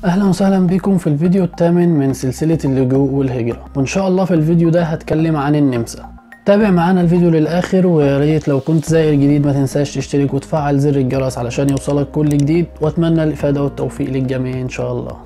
اهلا وسهلا بكم في الفيديو الثامن من سلسلة اللجوء والهجرة وان شاء الله في الفيديو ده هتكلم عن النمسا تابع معانا الفيديو للاخر ويا ريت لو كنت زائر جديد ما تنساش تشترك وتفعل زر الجرس علشان يوصلك كل جديد واتمنى الافادة والتوفيق للجميع ان شاء الله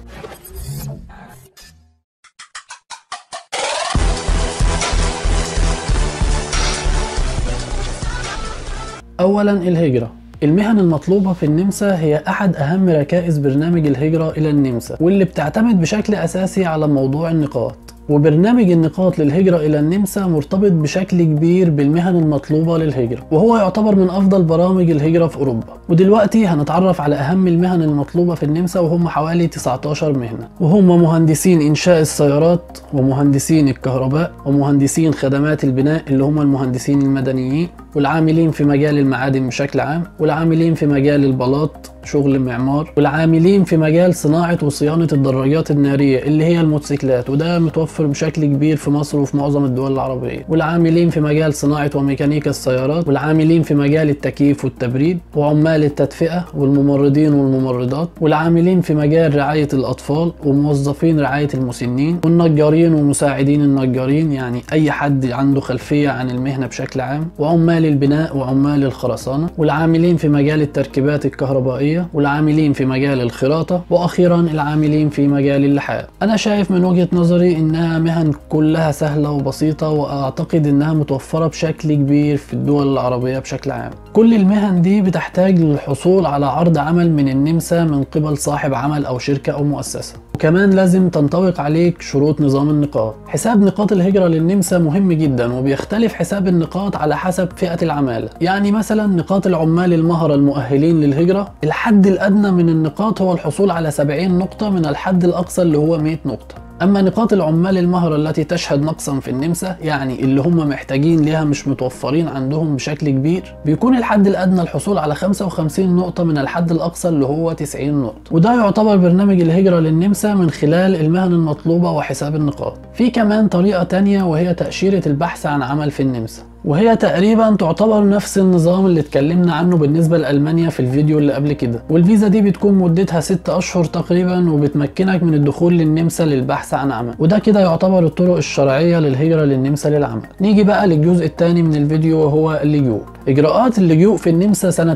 اولا الهجرة المهن المطلوبة في النمسا هي أحد أهم ركائز برنامج الهجرة إلى النمسا واللي بتعتمد بشكل أساسي على موضوع النقاط وبرنامج النقاط للهجرة إلى النمسا مرتبط بشكل كبير بالمهن المطلوبة للهجرة وهو يعتبر من أفضل برامج الهجرة في أوروبا ودلوقتي هنتعرف على أهم المهن المطلوبة في النمسا وهم حوالي 19 مهنة وهم مهندسين إنشاء السيارات ومهندسين الكهرباء ومهندسين خدمات البناء اللي هم المهندسين المدنيين والعاملين في مجال المعادن بشكل عام والعاملين في مجال البلاط شغل معمار والعاملين في مجال صناعة وصيانة الدراجات النارية اللي هي الموتوسيكلات وده متوفر بشكل كبير في مصر وفي معظم الدول العربية والعاملين في مجال صناعة وميكانيكا السيارات والعاملين في مجال التكييف والتبريد وعمال التدفئة والممرضين والممرضات والعاملين في مجال رعاية الأطفال وموظفين رعاية المسنين والنجارين ومساعدين النجارين يعني أي حد عنده خلفية عن المهنة بشكل عام وعمال البناء وعمال الخرسانة والعاملين في مجال التركيبات الكهربائية والعاملين في مجال الخراطة وأخيرا العاملين في مجال اللحاء أنا شايف من وجهة نظري إنها مهن كلها سهلة وبسيطة وأعتقد إنها متوفرة بشكل كبير في الدول العربية بشكل عام كل المهن دي بتحتاج للحصول على عرض عمل من النمسا من قبل صاحب عمل أو شركة أو مؤسسة وكمان لازم تنطبق عليك شروط نظام النقاط حساب نقاط الهجرة للنمسا مهم جدا وبيختلف حساب النقاط على حسب فئة العمالة يعني مثلا نقاط العمال المهرة المؤهلين للهجرة الحد الأدنى من النقاط هو الحصول على 70 نقطة من الحد الأقصى اللي هو 100 نقطة أما نقاط العمال المهرة التي تشهد نقصا في النمسا يعني اللي هم محتاجين ليها مش متوفرين عندهم بشكل كبير بيكون الحد الأدنى الحصول على 55 نقطة من الحد الأقصى اللي هو 90 نقطة وده يعتبر برنامج الهجرة للنمسا من خلال المهن المطلوبة وحساب النقاط في كمان طريقة تانية وهي تأشيرة البحث عن عمل في النمسا وهي تقريبا تعتبر نفس النظام اللي اتكلمنا عنه بالنسبة لألمانيا في الفيديو اللي قبل كده والفيزا دي بتكون مدتها 6 أشهر تقريبا وبتمكنك من الدخول للنمسا للبحث عن عمل وده كده يعتبر الطرق الشرعية للهجرة للنمسا للعمل نيجي بقى للجزء الثاني من الفيديو وهو اللجوء إجراءات اللجوء في النمسا سنة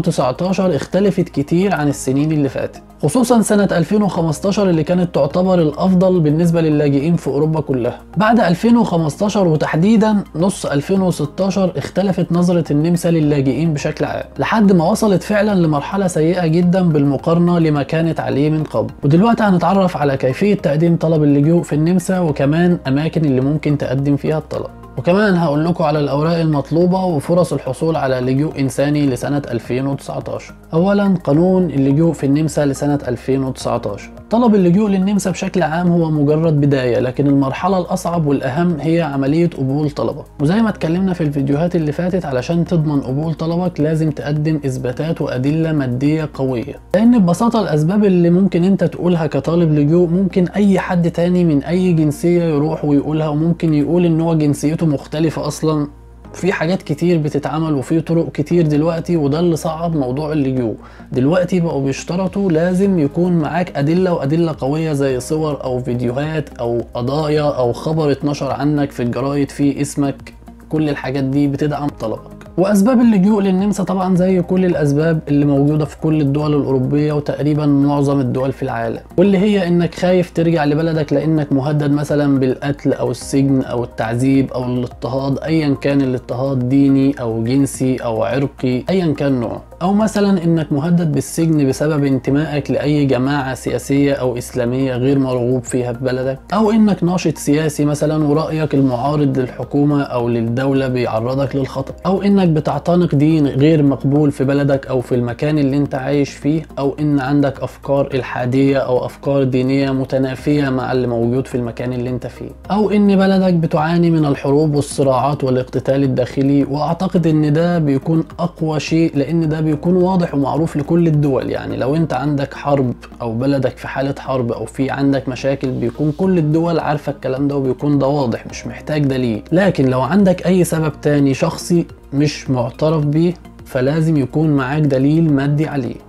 2019 اختلفت كتير عن السنين اللي فاتت خصوصا سنة 2015 اللي كانت تعتبر الأفضل بالنسبة للاجئين في أوروبا كلها بعد 2015 وتحديدا نص 2016 اختلفت نظرة النمسا للاجئين بشكل عام لحد ما وصلت فعلا لمرحلة سيئة جدا بالمقارنة لما كانت عليه من قبل ودلوقتي هنتعرف على كيفية تقديم طلب اللجوء في النمسا وكمان أماكن اللي ممكن تقدم فيها الطلب وكمان هقول لكم على الأوراق المطلوبة وفرص الحصول على لجوء إنساني لسنة 2019 أولا قانون اللجوء في النمسا لسنة 2019 طلب اللجوء للنمسا بشكل عام هو مجرد بداية لكن المرحلة الأصعب والأهم هي عملية قبول طلبك وزي ما اتكلمنا في الفيديوهات اللي فاتت علشان تضمن قبول طلبك لازم تقدم إثباتات وأدلة مادية قوية لأن ببساطة الأسباب اللي ممكن أنت تقولها كطالب لجوء ممكن أي حد تاني من أي جنسية يروح ويقولها وممكن يقول إن هو جنسيته مختلفة أصلا في حاجات كتير بتتعمل وفي طرق كتير دلوقتي وده اللي صعب موضوع اللجوء دلوقتي بقوا بيشترطوا لازم يكون معاك أدلة وأدلة قوية زي صور أو فيديوهات أو قضايا أو خبر اتنشر عنك في الجرايد فيه اسمك كل الحاجات دي بتدعم طلبك واسباب اللجوء للنمسا طبعا زي كل الاسباب اللي موجوده في كل الدول الاوروبيه وتقريبا معظم الدول في العالم واللي هي انك خايف ترجع لبلدك لانك مهدد مثلا بالقتل او السجن او التعذيب او الاضطهاد ايا كان الاضطهاد ديني او جنسي او عرقي ايا كان نوعه او مثلا انك مهدد بالسجن بسبب انتمائك لاي جماعه سياسيه او اسلاميه غير مرغوب فيها في بلدك او انك ناشط سياسي مثلا ورايك المعارض للحكومه او للدوله بيعرضك للخطر او انك بتعتنق دين غير مقبول في بلدك او في المكان اللي انت عايش فيه او ان عندك افكار الحاديه او افكار دينيه متنافيه مع اللي موجود في المكان اللي انت فيه او ان بلدك بتعاني من الحروب والصراعات والاقتتال الداخلي واعتقد ان ده بيكون اقوى شيء لان ده بيكون واضح ومعروف لكل الدول يعني لو انت عندك حرب او بلدك في حالة حرب او في عندك مشاكل بيكون كل الدول عارفة الكلام ده وبيكون ده واضح مش محتاج دليل لكن لو عندك اي سبب تاني شخصي مش معترف بيه فلازم يكون معاك دليل مادي عليه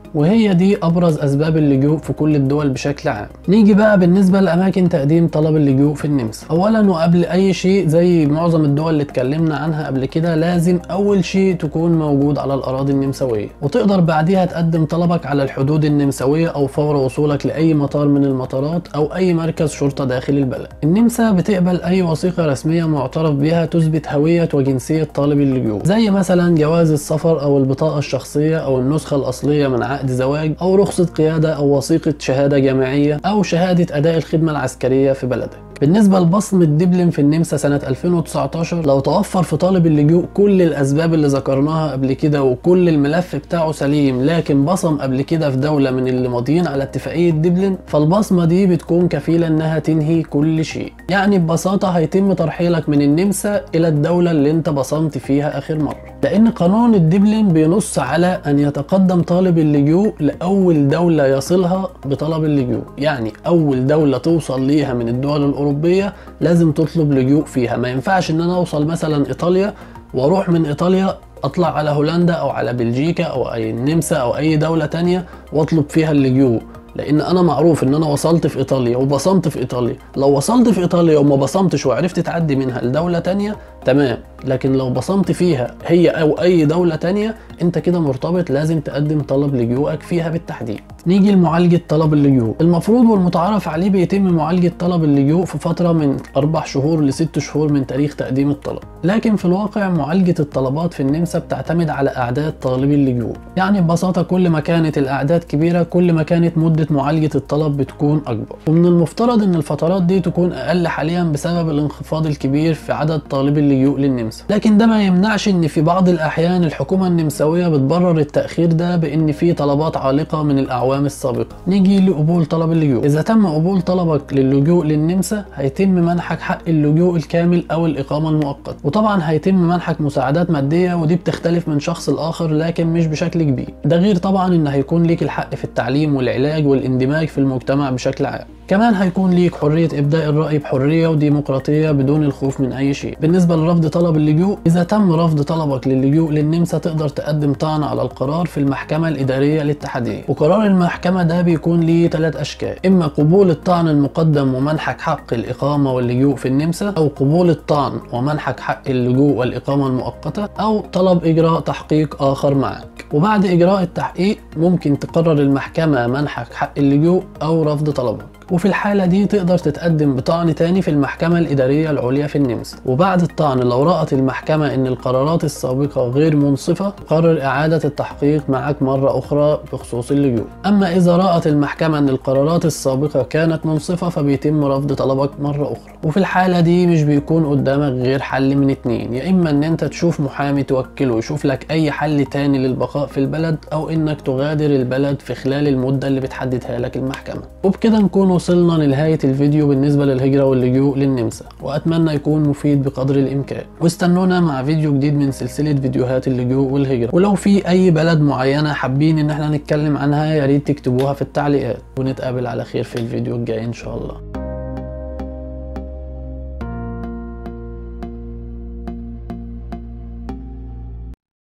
وهي دي ابرز اسباب اللجوء في كل الدول بشكل عام نيجي بقى بالنسبه لاماكن تقديم طلب اللجوء في النمسا اولا وقبل اي شيء زي معظم الدول اللي اتكلمنا عنها قبل كده لازم اول شيء تكون موجود على الاراضي النمساويه وتقدر بعديها تقدم طلبك على الحدود النمساويه او فور وصولك لاي مطار من المطارات او اي مركز شرطه داخل البلد النمسا بتقبل اي وثيقه رسميه معترف بها تثبت هويه وجنسيه طالب اللجوء زي مثلا جواز السفر او البطاقه الشخصيه او النسخه الاصليه من عقد زواج او رخصه قياده او وثيقه شهاده جامعيه او شهاده اداء الخدمه العسكريه في بلدك بالنسبة لبصم الدبلن في النمسا سنة 2019 لو توفر في طالب اللجوء كل الأسباب اللي ذكرناها قبل كده وكل الملف بتاعه سليم لكن بصم قبل كده في دولة من اللي ماضيين على اتفاقية دبلن فالبصمة دي بتكون كفيلة إنها تنهي كل شيء يعني ببساطة هيتم ترحيلك من النمسا إلى الدولة اللي أنت بصمت فيها آخر مرة لأن قانون الدبلن بينص على أن يتقدم طالب اللجوء لأول دولة يصلها بطلب اللجوء يعني أول دولة توصل ليها من الدول الأوروبية الأوروبية لازم تطلب لجوء فيها ما ينفعش إن أنا أوصل مثلا إيطاليا وأروح من إيطاليا أطلع على هولندا أو على بلجيكا أو أي النمسا أو أي دولة تانية وأطلب فيها اللجوء لان انا معروف ان انا وصلت في ايطاليا وبصمت في ايطاليا لو وصلت في ايطاليا وما بصمتش وعرفت تعدي منها لدوله تانية تمام لكن لو بصمت فيها هي او اي دوله تانية انت كده مرتبط لازم تقدم طلب لجوءك فيها بالتحديد نيجي لمعالجه طلب اللجوء المفروض والمتعارف عليه بيتم معالجه طلب اللجوء في فتره من اربع شهور لست شهور من تاريخ تقديم الطلب لكن في الواقع معالجه الطلبات في النمسا بتعتمد على اعداد طالبي اللجوء يعني ببساطه كل ما كانت الاعداد كبيره كل ما كانت مده معالجه الطلب بتكون اكبر ومن المفترض ان الفترات دي تكون اقل حاليا بسبب الانخفاض الكبير في عدد طالبي اللجوء للنمسا لكن ده ما يمنعش ان في بعض الاحيان الحكومه النمساويه بتبرر التاخير ده بان في طلبات عالقه من الاعوام السابقه نيجي لقبول طلب اللجوء اذا تم قبول طلبك للجوء للنمسا هيتم منحك حق اللجوء الكامل او الاقامه المؤقته وطبعا هيتم منحك مساعدات ماديه ودي بتختلف من شخص لاخر لكن مش بشكل كبير ده غير طبعا ان هيكون ليك الحق في التعليم والعلاج والاندماج في المجتمع بشكل عام كمان هيكون ليك حرية إبداء الرأي بحرية وديمقراطية بدون الخوف من أي شيء بالنسبة لرفض طلب اللجوء إذا تم رفض طلبك للجوء للنمسا تقدر تقدم طعن على القرار في المحكمة الإدارية الاتحادية وقرار المحكمة ده بيكون ليه ثلاث أشكال إما قبول الطعن المقدم ومنحك حق الإقامة واللجوء في النمسا أو قبول الطعن ومنحك حق اللجوء والإقامة المؤقتة أو طلب إجراء تحقيق آخر معك وبعد إجراء التحقيق ممكن تقرر المحكمة منحك حق اللجوء أو رفض طلبك وفي الحالة دي تقدر تتقدم بطعن تاني في المحكمة الإدارية العليا في النمسا وبعد الطعن لو رأت المحكمة إن القرارات السابقة غير منصفة تقرر إعادة التحقيق معك مرة أخرى بخصوص اللجوء أما إذا رأت المحكمة إن القرارات السابقة كانت منصفة فبيتم رفض طلبك مرة أخرى وفي الحالة دي مش بيكون قدامك غير حل من اتنين يا إما إن أنت تشوف محامي توكله يشوف لك أي حل تاني للبقاء في البلد أو إنك تغادر البلد في خلال المدة اللي بتحددها لك المحكمة وبكده نكون وصلنا لنهاية الفيديو بالنسبة للهجرة واللجوء للنمسا وأتمنى يكون مفيد بقدر الإمكان واستنونا مع فيديو جديد من سلسلة فيديوهات اللجوء والهجرة ولو في أي بلد معينة حابين إن احنا نتكلم عنها يا ريت تكتبوها في التعليقات ونتقابل على خير في الفيديو الجاي إن شاء الله